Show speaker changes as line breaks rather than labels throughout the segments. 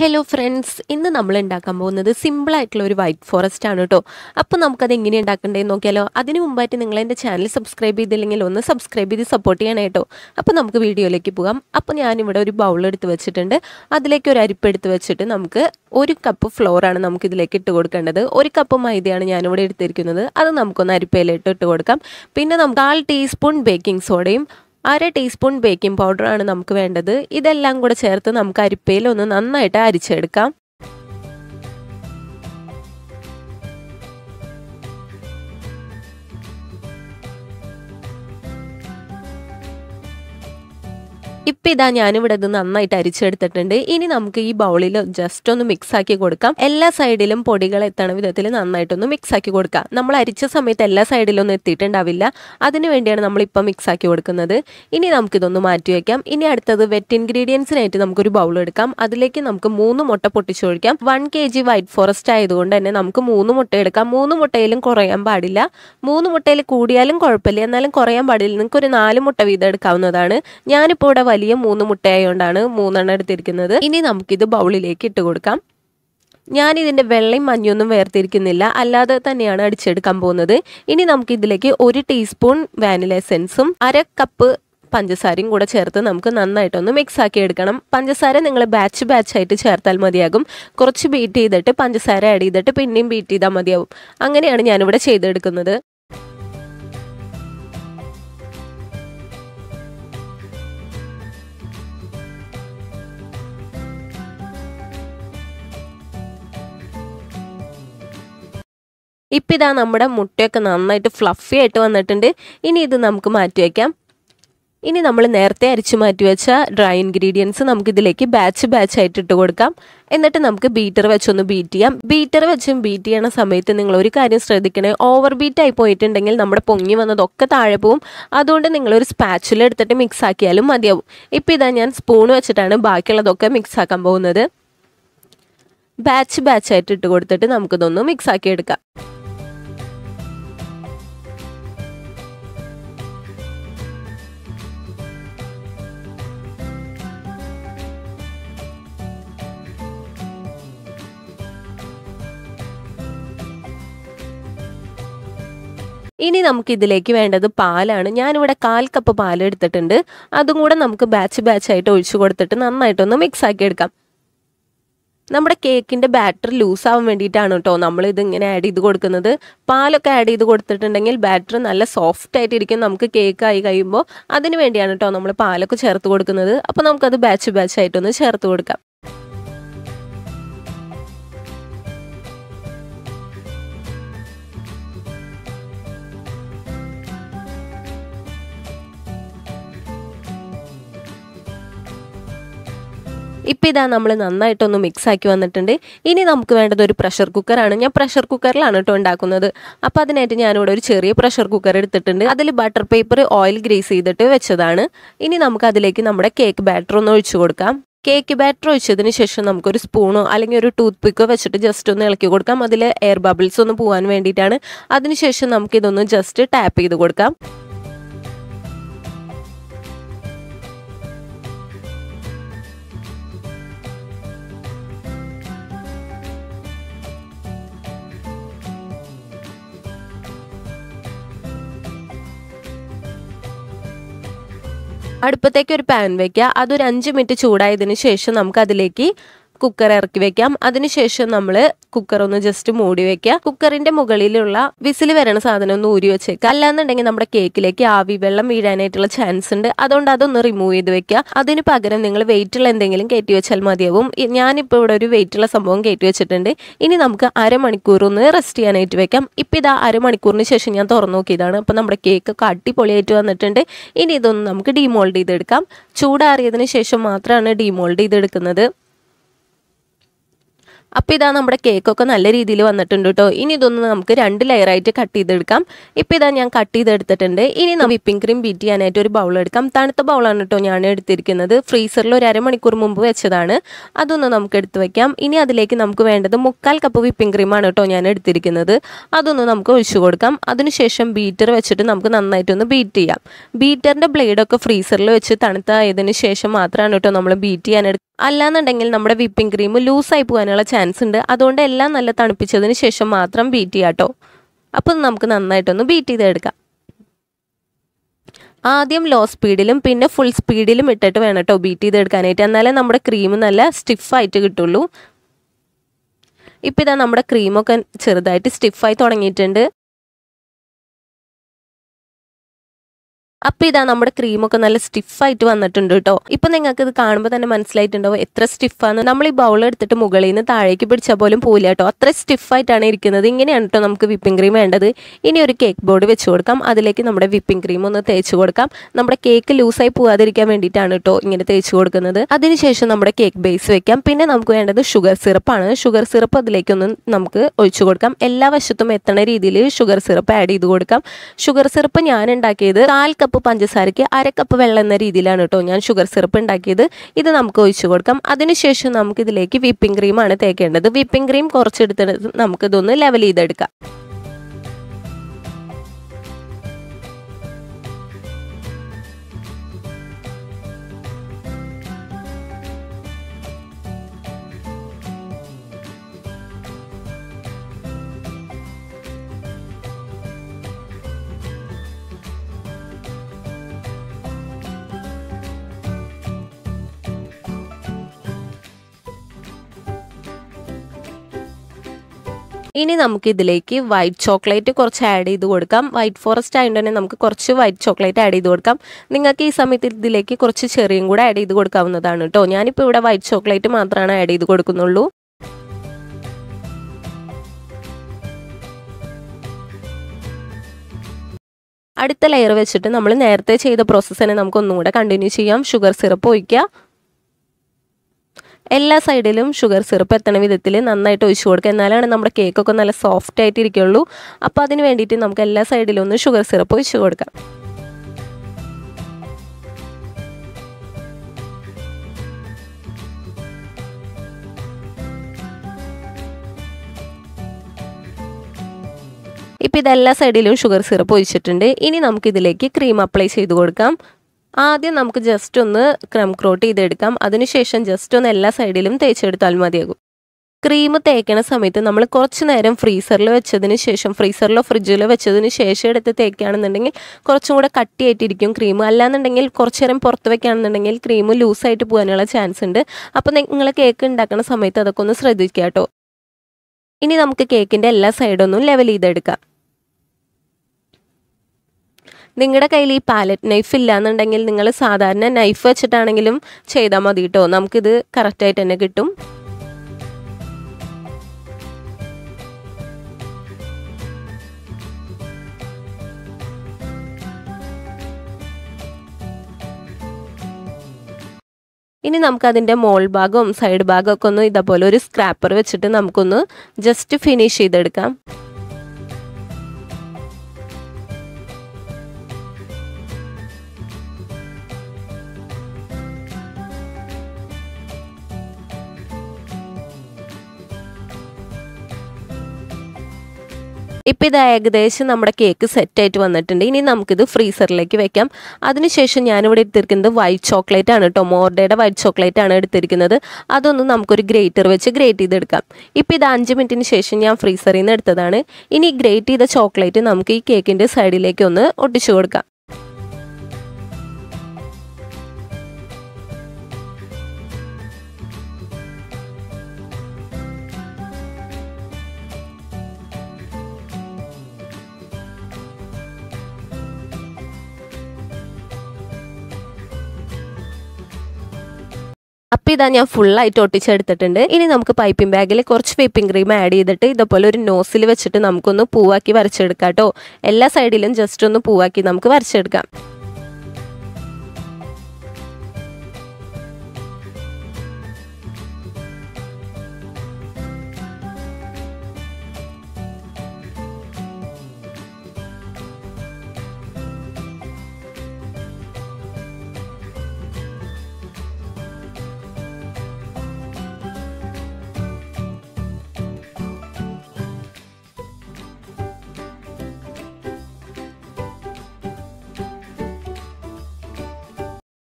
hello friends ഇന്ന് നമ്മൾ ഉണ്ടാക്കാൻ പോകുന്നത് സിമ്പിൾ ആയിട്ടുള്ള ഒരു വൈറ്റ് ഫോറസ്റ്റ് ആണ് കേട്ടോ അപ്പോൾ നമുക്കത് എങ്ങനെ ഉണ്ടാക്കണ്ടേന്ന് നോക്കിയാലോ അതിന് മുമ്പായിട്ട് നിങ്ങൾ എൻ്റെ ചാനൽ സബ്സ്ക്രൈബ് ചെയ്തില്ലെങ്കിൽ ഒന്ന് സബ്സ്ക്രൈബ് ചെയ്ത് സപ്പോർട്ട് ചെയ്യണം കേട്ടോ അപ്പോൾ നമുക്ക് വീഡിയോയിലേക്ക് പോകാം അപ്പോൾ ഞാനിവിടെ ഒരു ബൗൾ എടുത്ത് വെച്ചിട്ടുണ്ട് അതിലേക്ക് ഒരു അരിപ്പ് എടുത്ത് വെച്ചിട്ട് നമുക്ക് ഒരു കപ്പ് ഫ്ലോറാണ് നമുക്ക് ഇതിലേക്ക് ഇട്ട് കൊടുക്കേണ്ടത് ഒരു കപ്പ് മൈദയാണ് ഞാനിവിടെ എടുത്തിരിക്കുന്നത് അത് നമുക്കൊന്ന് അരിപ്പയിലിട്ട് ഇട്ട് കൊടുക്കാം പിന്നെ നമുക്ക് കാൽ ടീസ്പൂൺ ബേക്കിംഗ് സോഡയും അര ടീസ്പൂൺ ബേക്കിംഗ് പൗഡറാണ് നമുക്ക് വേണ്ടത് ഇതെല്ലാം കൂടെ ചേർത്ത് നമുക്ക് അരിപ്പയിൽ ഒന്ന് നന്നായിട്ട് അരിച്ചെടുക്കാം ഇപ്പം ഇതാ ഞാനിവിടെ ഇത് നന്നായിട്ട് അരിച്ചെടുത്തിട്ടുണ്ട് ഇനി നമുക്ക് ഈ ബൗളിൽ ജസ്റ്റ് ഒന്ന് മിക്സ് ആക്കി കൊടുക്കാം എല്ലാ സൈഡിലും പൊടികൾ എത്തണ വിധത്തിൽ നന്നായിട്ടൊന്ന് മിക്സ് ആക്കി കൊടുക്കാം നമ്മൾ അരിച്ച സമയത്ത് എല്ലാ സൈഡിലൊന്നും എത്തിയിട്ടുണ്ടാവില്ല അതിനു വേണ്ടിയാണ് നമ്മൾ ഇപ്പം മിക്സ് ആക്കി കൊടുക്കുന്നത് ഇനി നമുക്കിതൊന്ന് മാറ്റി വയ്ക്കാം ഇനി അടുത്തത് വെറ്റ് ഇൻഗ്രീഡിയൻസിനായിട്ട് നമുക്കൊരു ബൗൾ എടുക്കാം അതിലേക്ക് നമുക്ക് മൂന്ന് മുട്ട പൊട്ടിച്ചൊഴിക്കാം one K G white forest ആയതുകൊണ്ട് തന്നെ നമുക്ക് മൂന്ന് മുട്ട എടുക്കാം മൂന്ന് മുട്ടയിലും കുറയാൻ പാടില്ല മൂന്ന് മുട്ടയിൽ കൂടിയാലും കുഴപ്പമില്ല എന്നാലും കുറയാൻ പാടില്ല നിങ്ങൾക്ക് ഒരു നാല് മുട്ട വീതം എടുക്കാവുന്നതാണ് ഞാനിപ്പോൾ ഇവിടെ വലിയ മൂന്ന് മുട്ടയായതുകൊണ്ടാണ് മൂന്നെണ്ണം എടുത്തിരിക്കുന്നത് ഇനി നമുക്കിത് ബൗളിലേക്ക് ഇട്ട് കൊടുക്കാം ഞാൻ ഇതിൻ്റെ വെള്ളയും മഞ്ഞൊന്നും വേർതിരിക്കുന്നില്ല അല്ലാതെ തന്നെയാണ് അടിച്ചെടുക്കാൻ പോകുന്നത് ഇനി നമുക്ക് ഇതിലേക്ക് ഒരു ടീസ്പൂൺ വാനില എസെൻസും അര കപ്പ് പഞ്ചസാരയും കൂടെ ചേർത്ത് നമുക്ക് നന്നായിട്ടൊന്ന് മിക്സ് ആക്കി എടുക്കണം പഞ്ചസാര നിങ്ങൾ ബാച്ച് ബാച്ച് ആയിട്ട് ചേർത്താൽ മതിയാകും കുറച്ച് ബീറ്റ് ചെയ്തിട്ട് പഞ്ചസാര ആഡ് ചെയ്തിട്ട് പിന്നെയും ബീറ്റ് ചെയ്താൽ മതിയാവും അങ്ങനെയാണ് ഞാനിവിടെ ചെയ്തെടുക്കുന്നത് ഇപ്പം ഇതാ നമ്മുടെ മുട്ടയൊക്കെ നന്നായിട്ട് ഫ്ലഫി ആയിട്ട് വന്നിട്ടുണ്ട് ഇനി ഇത് നമുക്ക് മാറ്റി വയ്ക്കാം ഇനി നമ്മൾ നേരത്തെ അരിച്ചു മാറ്റി വെച്ച ഡ്രൈ ഇൻഗ്രീഡിയൻസ് നമുക്ക് ഇതിലേക്ക് ബാച്ച് ബാച്ച് ആയിട്ട് ഇട്ട് കൊടുക്കാം എന്നിട്ട് നമുക്ക് ബീറ്റർ വെച്ചൊന്ന് ബീറ്റ് ചെയ്യാം ബീറ്റർ വെച്ചും ബീറ്റ് ചെയ്യണ സമയത്ത് നിങ്ങൾ ഒരു കാര്യം ശ്രദ്ധിക്കണേ ഓവർ ബീറ്റ് ആയി പോയിട്ടുണ്ടെങ്കിൽ നമ്മുടെ പൊങ്ങി വന്നതൊക്കെ താഴെ പോവും അതുകൊണ്ട് നിങ്ങളൊരു സ്പാച്ചുല എടുത്തിട്ട് മിക്സ് ആക്കിയാലും മതിയാവും ഇപ്പം ഇതാ ഞാൻ സ്പൂൺ വെച്ചിട്ടാണ് ബാക്കിയുള്ളതൊക്കെ മിക്സ് ആക്കാൻ പോകുന്നത് ബാച്ച് ബാച്ച് ആയിട്ട് ഇട്ട് കൊടുത്തിട്ട് നമുക്കിതൊന്ന് മിക്സ് ആക്കി എടുക്കാം ഇനി നമുക്ക് ഇതിലേക്ക് വേണ്ടത് പാലാണ് ഞാനിവിടെ കാൽ കപ്പ് പാൽ എടുത്തിട്ടുണ്ട് അതും കൂടെ നമുക്ക് ബാച്ച് ബാച്ച് ആയിട്ട് ഒഴിച്ചു കൊടുത്തിട്ട് നന്നായിട്ടൊന്ന് മിക്സ് ആക്കി എടുക്കാം നമ്മുടെ കേക്കിൻ്റെ ബാറ്റർ ലൂസ് ആവാൻ വേണ്ടിയിട്ടാണ് കേട്ടോ നമ്മൾ ഇത് ഇങ്ങനെ ആഡ് ചെയ്ത് കൊടുക്കുന്നത് പാലൊക്കെ ആഡ് ചെയ്ത് കൊടുത്തിട്ടുണ്ടെങ്കിൽ ബാറ്റർ നല്ല സോഫ്റ്റ് ആയിട്ടിരിക്കും നമുക്ക് കേക്ക് ആയി കഴിയുമ്പോൾ അതിന് വേണ്ടിയാണ് കേട്ടോ നമ്മൾ പാലൊക്കെ ചേർത്ത് കൊടുക്കുന്നത് അപ്പോൾ നമുക്കത് ബാച്ച് ബാച്ച് ആയിട്ടൊന്ന് ചേർത്ത് കൊടുക്കാം ഇപ്പം ഇതാ നമ്മൾ നന്നായിട്ടൊന്ന് മിക്സ് ആക്കി വന്നിട്ടുണ്ട് ഇനി നമുക്ക് വേണ്ടത് ഒരു പ്രഷർ കുക്കറാണ് ഞാൻ പ്രഷർ കുക്കറിലാണ് കേട്ടോ ഉണ്ടാക്കുന്നത് അപ്പോൾ അതിനായിട്ട് ഞാനിവിടെ ഒരു ചെറിയ പ്രഷർ കുക്കർ എടുത്തിട്ടുണ്ട് അതിൽ ബട്ടർ പേപ്പർ ഓയിൽ ഗ്രീസ് ചെയ്തിട്ട് വെച്ചതാണ് ഇനി നമുക്ക് അതിലേക്ക് നമ്മുടെ കേക്ക് ബാറ്റർ ഒന്ന് ഒഴിച്ചു കൊടുക്കാം കേക്ക് ബാറ്റർ ഒഴിച്ചതിന് ശേഷം നമുക്കൊരു സ്പൂണോ അല്ലെങ്കിൽ ഒരു ടൂത്ത് പിക്കോ വെച്ചിട്ട് ജസ്റ്റ് ഒന്ന് ഇളക്കി കൊടുക്കാം അതിൽ എയർ ബബിൾസ് ഒന്ന് പോകാൻ വേണ്ടിയിട്ടാണ് അതിനുശേഷം നമുക്കിതൊന്ന് ജസ്റ്റ് ടാപ്പ് ചെയ്ത് കൊടുക്കാം അടുപ്പത്തേക്ക് ഒരു പാൻ വെക്കുക അതൊരു അഞ്ച് മിനിറ്റ് ചൂടായതിന് ശേഷം നമുക്ക് അതിലേക്ക് കുക്കർ ഇറക്കി വെക്കാം അതിനുശേഷം നമ്മൾ കുക്കർ ഒന്ന് ജസ്റ്റ് മൂടി വെക്കുക കുക്കറിന്റെ മുകളിലുള്ള വിസിൽ വരണ സാധനം ഒന്ന് ഊരി വെച്ചേക്കുക അല്ലാന്നുണ്ടെങ്കിൽ നമ്മുടെ കേക്കിലേക്ക് ആവി വെള്ളം വീഴാനായിട്ടുള്ള ചാൻസ് ഉണ്ട് അതുകൊണ്ട് അതൊന്ന് റിമൂവ് ചെയ്ത് വെക്കുക അതിന് പകരം നിങ്ങൾ വെയിറ്റുള്ള എന്തെങ്കിലും കയറ്റി വെച്ചാൽ മതിയാവും ഞാനിപ്പോൾ ഇവിടെ ഒരു വെയിറ്റുള്ള സംഭവം കയറ്റി വെച്ചിട്ടുണ്ട് ഇനി നമുക്ക് അരമണിക്കൂർ ഒന്ന് റെസ്റ്റ് ചെയ്യാനായിട്ട് വെക്കാം ഇപ്പം ഇതാ അരമണിക്കൂറിന് ശേഷം ഞാൻ തുറന്നു നോക്കിയതാണ് അപ്പം നമ്മുടെ കേക്ക് ഒക്കെ അടിപൊളിയായിട്ട് വന്നിട്ടുണ്ട് ഇനി ഇതൊന്ന് നമുക്ക് ഡീമോൾഡ് ചെയ്തെടുക്കാം ചൂടാറിയതിന് ശേഷം മാത്രമാണ് ഡീമോൾഡ് ചെയ്തെടുക്കുന്നത് അപ്പോൾ ഇതാ നമ്മുടെ കേക്കൊക്കെ നല്ല രീതിയിൽ വന്നിട്ടുണ്ട് കേട്ടോ ഇനി ഇതൊന്ന് നമുക്ക് രണ്ട് ലെയറായിട്ട് കട്ട് ചെയ്തെടുക്കാം ഇപ്പോൾ ഇതാ ഞാൻ കട്ട് ചെയ്തെടുത്തിട്ടുണ്ട് ഇനി നമ്മൾ വിപ്പിംഗ് ക്രീം ബീറ്റ് ചെയ്യാനായിട്ട് ഒരു ബൗൾ എടുക്കാം തണുത്ത ബൗളാണ് കേട്ടോ ഞാൻ എടുത്തിരിക്കുന്നത് ഫ്രീസറിൽ ഒരു അരമണിക്കൂർ മുമ്പ് വെച്ചതാണ് അതൊന്ന് നമുക്ക് എടുത്ത് വെക്കാം ഇനി അതിലേക്ക് നമുക്ക് വേണ്ടത് മുക്കാൽ കപ്പ് വിപ്പിംഗ് ക്രീമാണ് കേട്ടോ ഞാൻ എടുത്തിരിക്കുന്നത് അതൊന്ന് നമുക്ക് ഒഴിച്ചു കൊടുക്കാം അതിനുശേഷം ബീറ്റർ വെച്ചിട്ട് നമുക്ക് നന്നായിട്ടൊന്ന് ബീറ്റ് ചെയ്യാം ബീറ്ററിൻ്റെ ബ്ലേഡൊക്കെ ഫ്രീസറിൽ വെച്ച് തണുത്തായതിനു ശേഷം മാത്രമാണ് കേട്ടോ നമ്മൾ ബീറ്റ് ചെയ്യാൻ അല്ലാന്നുണ്ടെങ്കിൽ നമ്മുടെ വിപ്പിംഗ് ക്രീം ലൂസായി പോകാനുള്ള ചാൻസ് ഉണ്ട് അതുകൊണ്ട് എല്ലാം നല്ല തണുപ്പിച്ചതിന് ശേഷം മാത്രം ബീറ്റ് ചെയ്യാം കേട്ടോ അപ്പം നമുക്ക് നന്നായിട്ടൊന്ന് ബീറ്റ് ചെയ്തെടുക്കാം ആദ്യം ലോ സ്പീഡിലും പിന്നെ ഫുൾ സ്പീഡിലും ഇട്ടിട്ട് വേണം കേട്ടോ ബീറ്റ് ചെയ്തെടുക്കാനായിട്ട് എന്നാലേ നമ്മുടെ ക്രീം നല്ല സ്റ്റിഫായിട്ട് കിട്ടുള്ളൂ ഇപ്പം ഇതാ നമ്മുടെ ക്രീമൊക്കെ ചെറുതായിട്ട് സ്റ്റിഫായി തുടങ്ങിയിട്ടുണ്ട് അപ്പോൾ ഇതാ നമ്മുടെ ക്രീമൊക്കെ നല്ല സ്റ്റിഫായിട്ട് വന്നിട്ടുണ്ട് കേട്ടോ ഇപ്പം നിങ്ങൾക്ക് ഇത് കാണുമ്പോൾ തന്നെ മനസ്സിലായിട്ടുണ്ടാവും എത്ര സ്റ്റിഫാണ് നമ്മൾ ഈ ബൗൾ എടുത്തിട്ട് മുകളിൽ നിന്ന് താഴേക്ക് പിടിച്ചാൽ പോലും പോയില്ല കേട്ടോ അത്ര സ്റ്റിഫായിട്ടാണ് ഇരിക്കുന്നത് ഇങ്ങനെയാണ് കേട്ടോ നമുക്ക് വിപ്പിംഗ് ക്രീം വേണ്ടത് ഇനി ഒരു കേക്ക് ബോർഡ് വെച്ച് കൊടുക്കാം അതിലേക്ക് നമ്മുടെ വിപ്പിംഗ് ക്രീം ഒന്ന് തേച്ച് കൊടുക്കാം നമ്മുടെ കേക്ക് ലൂസായി പോകാതിരിക്കാൻ വേണ്ടിയിട്ടാണ് കേട്ടോ ഇങ്ങനെ തേച്ച് കൊടുക്കുന്നത് അതിനുശേഷം നമ്മുടെ കേക്ക് ബേസ് വെക്കാം പിന്നെ നമുക്ക് വേണ്ടത് ഷുഗർ സിറപ്പാണ് ഷുഗർ സിറപ്പ് അതിലേക്കൊന്ന് നമുക്ക് ഒഴിച്ചു കൊടുക്കാം എല്ലാ വശത്തും എത്തണ രീതിയിൽ ഷുഗർ സിറപ്പ് ആഡ് ചെയ്ത് കൊടുക്കാം ഷുഗർ സിറപ്പ് ഞാൻ ഉണ്ടാക്കിയത് കാൽ കപ്പ് പഞ്ചസാരയ്ക്ക് അര കപ്പ് വെള്ളം എന്ന രീതിയിലാണ് കേട്ടോ ഞാൻ ഷുഗർ സിറപ്പ് ഉണ്ടാക്കിയത് ഇത് നമുക്ക് ഒഴിച്ചു കൊടുക്കാം അതിനുശേഷം നമുക്ക് ഇതിലേക്ക് വിപ്പിംഗ് ക്രീമാണ് തേക്കേണ്ടത് വിപ്പിംഗ് ക്രീം കുറച്ചെടുത്തിട്ട് നമുക്കിതൊന്ന് ലെവൽ ചെയ്തെടുക്കാം ഇനി നമുക്ക് ഇതിലേക്ക് വൈറ്റ് ചോക്ലേറ്റ് കുറച്ച് ആഡ് ചെയ്ത് കൊടുക്കാം വൈറ്റ് ഫോറസ്റ്റ് ആയതുകൊണ്ട് തന്നെ നമുക്ക് കുറച്ച് വൈറ്റ് ചോക്ലേറ്റ് ആഡ് ചെയ്ത് കൊടുക്കാം നിങ്ങൾക്ക് ഈ സമയത്ത് ഇതിലേക്ക് കുറച്ച് ചെറിയും കൂടെ ആഡ് ചെയ്ത് കൊടുക്കാവുന്നതാണ് കേട്ടോ ഞാനിപ്പോൾ ഇവിടെ വൈറ്റ് ചോക്ലേറ്റ് മാത്രമാണ് ആഡ് ചെയ്ത് കൊടുക്കുന്നുള്ളൂ അടുത്ത ലെയർ വെച്ചിട്ട് നമ്മൾ നേരത്തെ ചെയ്ത പ്രോസസ്സ് തന്നെ നമുക്ക് ഒന്നും കൂടെ കണ്ടിന്യൂ ചെയ്യാം ഷുഗർ സിറപ്പ് ഒഴിക്കുക എല്ലാ സൈഡിലും ഷുഗർ സിറപ്പ് എത്തണ വിധത്തിൽ നന്നായിട്ട് ഒഴിച്ചു കൊടുക്കുക എന്നാലാണ് നമ്മുടെ കേക്കൊക്കെ നല്ല സോഫ്റ്റ് ആയിട്ട് ഇരിക്കുള്ളൂ അപ്പോൾ അതിന് വേണ്ടിയിട്ട് നമുക്ക് എല്ലാ സൈഡിലും ഒന്ന് ഷുഗർ സിറപ്പ് ഒഴിച്ചു കൊടുക്കാം ഇപ്പം ഇതെല്ലാ സൈഡിലും ഷുഗർ സിറപ്പ് ഒഴിച്ചിട്ടുണ്ട് ഇനി നമുക്കിതിലേക്ക് ക്രീം അപ്ലൈ ചെയ്ത് കൊടുക്കാം ആദ്യം നമുക്ക് ജസ്റ്റ് ഒന്ന് ക്രം ക്രോട്ട് ചെയ്തെടുക്കാം അതിനുശേഷം ജസ്റ്റ് ഒന്ന് എല്ലാ സൈഡിലും തേച്ചെടുത്താൽ മതിയാകും ക്രീം തേക്കണ സമയത്ത് നമ്മൾ കുറച്ച് നേരം ഫ്രീസറിൽ വെച്ചതിന് ശേഷം ഫ്രീസറിലോ ഫ്രിഡ്ജിലോ വെച്ചതിന് ശേഷം എടുത്ത് തേക്കുകയാണെന്നുണ്ടെങ്കിൽ കുറച്ചും കൂടെ കട്ടിയായിട്ടിരിക്കും ക്രീം അല്ലാന്നുണ്ടെങ്കിൽ കുറച്ച് നേരം പുറത്ത് വെക്കുകയാണെന്നുണ്ടെങ്കിൽ ക്രീം ലൂസായിട്ട് പോകാനുള്ള ചാൻസ് ഉണ്ട് അപ്പോൾ നിങ്ങൾ കേക്ക് ഉണ്ടാക്കുന്ന സമയത്ത് അതൊക്കെ ഒന്ന് ശ്രദ്ധിക്കുക കേട്ടോ ഇനി നമുക്ക് കേക്കിൻ്റെ എല്ലാ സൈഡൊന്നും ലെവൽ ചെയ്തെടുക്കാം നിങ്ങളുടെ കയ്യിൽ ഈ പാലറ്റ് നൈഫ് ഇല്ലാന്നുണ്ടെങ്കിൽ നിങ്ങൾ സാധാരണ നൈഫ് വെച്ചിട്ടാണെങ്കിലും ചെയ്താൽ മതി കേട്ടോ നമുക്കിത് കറക്റ്റായിട്ട് തന്നെ കിട്ടും ഇനി നമുക്കതിൻ്റെ മോൾ ഭാഗവും സൈഡ് ഭാഗമൊക്കെ ഒന്ന് ഇതേപോലെ ഒരു സ്ക്രാപ്പർ വെച്ചിട്ട് നമുക്കൊന്ന് ജസ്റ്റ് ഫിനിഷ് ചെയ്തെടുക്കാം ഇപ്പം ഇത് ഏകദേശം നമ്മുടെ കേക്ക് സെറ്റായിട്ട് വന്നിട്ടുണ്ട് ഇനി നമുക്കിത് ഫ്രീസറിലേക്ക് വെക്കാം അതിനുശേഷം ഞാനിവിടെ എടുത്തിരിക്കുന്നത് വൈറ്റ് ചോക്ലേറ്റ് ആണ് കേട്ടോ മോർഡയുടെ വൈറ്റ് ചോക്ലേറ്റ് ആണ് എടുത്തിരിക്കുന്നത് അതൊന്ന് നമുക്കൊരു ഗ്രേറ്റർ വെച്ച് ഗ്രേറ്റ് ചെയ്തെടുക്കാം ഇപ്പം ഇത് അഞ്ച് മിനിറ്റിന് ശേഷം ഞാൻ ഫ്രീസറിൽ നിന്ന് എടുത്തതാണ് ഇനി ഗ്രേറ്റ് ചെയ്ത ചോക്ലേറ്റ് നമുക്ക് ഈ കേക്കിൻ്റെ സൈഡിലേക്ക് ഒന്ന് ഒട്ടിച്ചു കൊടുക്കാം അപ്പോൾ ഇതാ ഞാൻ ഫുള്ളായിട്ട് ഒട്ടിച്ചെടുത്തിട്ടുണ്ട് ഇനി നമുക്ക് പൈപ്പിംഗ് ബാഗിൽ കുറച്ച് വിപ്പിംഗ് ക്രീം ആഡ് ചെയ്തിട്ട് ഇതുപോലെ ഒരു നോസിൽ വെച്ചിട്ട് നമുക്കൊന്ന് പൂവാക്കി വരച്ചെടുക്കാം കേട്ടോ എല്ലാ സൈഡിലും ജസ്റ്റ് ഒന്ന് പൂവാക്കി നമുക്ക് വരച്ചെടുക്കാം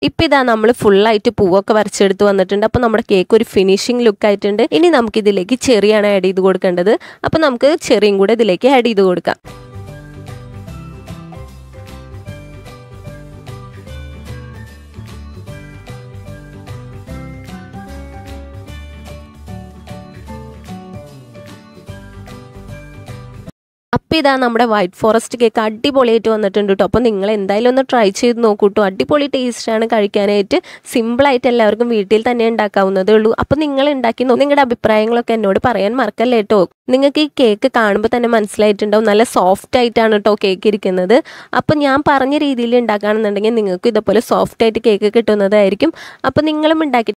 ഇപ്പം ഇതാ നമ്മൾ ഫുള്ളായിട്ട് പൂവൊക്കെ വരച്ചെടുത്ത് വന്നിട്ടുണ്ട് അപ്പോൾ നമ്മുടെ കേക്ക് ഒരു ഫിനിഷിംഗ് ലുക്ക് ആയിട്ടുണ്ട് ഇനി നമുക്ക് ഇതിലേക്ക് ചെറിയാണ് ആഡ് ചെയ്ത് കൊടുക്കേണ്ടത് അപ്പോൾ നമുക്ക് ചെറിയും കൂടെ ഇതിലേക്ക് ആഡ് ചെയ്ത് കൊടുക്കാം അപ്പോൾ ഇതാ നമ്മുടെ വൈറ്റ് ഫോറസ്റ്റ് കേക്ക് അടിപൊളിയായിട്ട് വന്നിട്ടുണ്ട് കേട്ടോ അപ്പോൾ നിങ്ങൾ എന്തായാലും ഒന്ന് ട്രൈ ചെയ്ത് നോക്കൂ കേട്ടോ അടിപൊളി ടേസ്റ്റാണ് കഴിക്കാനായിട്ട് സിമ്പിളായിട്ട് എല്ലാവർക്കും വീട്ടിൽ തന്നെ ഉണ്ടാക്കാവുന്നതേ ഉള്ളൂ അപ്പോൾ നിങ്ങൾ ഉണ്ടാക്കി നോ- നിങ്ങളുടെ അഭിപ്രായങ്ങളൊക്കെ എന്നോട് പറയാൻ മറക്കല്ലേ കേട്ടോ നിങ്ങൾക്ക് ഈ കേക്ക് കാണുമ്പോൾ തന്നെ മനസ്സിലായിട്ടുണ്ടാവും നല്ല സോഫ്റ്റ് ആയിട്ടാണ് കേട്ടോ കേക്ക് ഇരിക്കുന്നത് അപ്പോൾ ഞാൻ പറഞ്ഞ രീതിയിൽ ഉണ്ടാക്കുകയാണെന്നുണ്ടെങ്കിൽ നിങ്ങൾക്ക് ഇതുപോലെ സോഫ്റ്റ് ആയിട്ട് കേക്ക് കിട്ടുന്നതായിരിക്കും അപ്പോൾ നിങ്ങളും ഉണ്ടാക്കി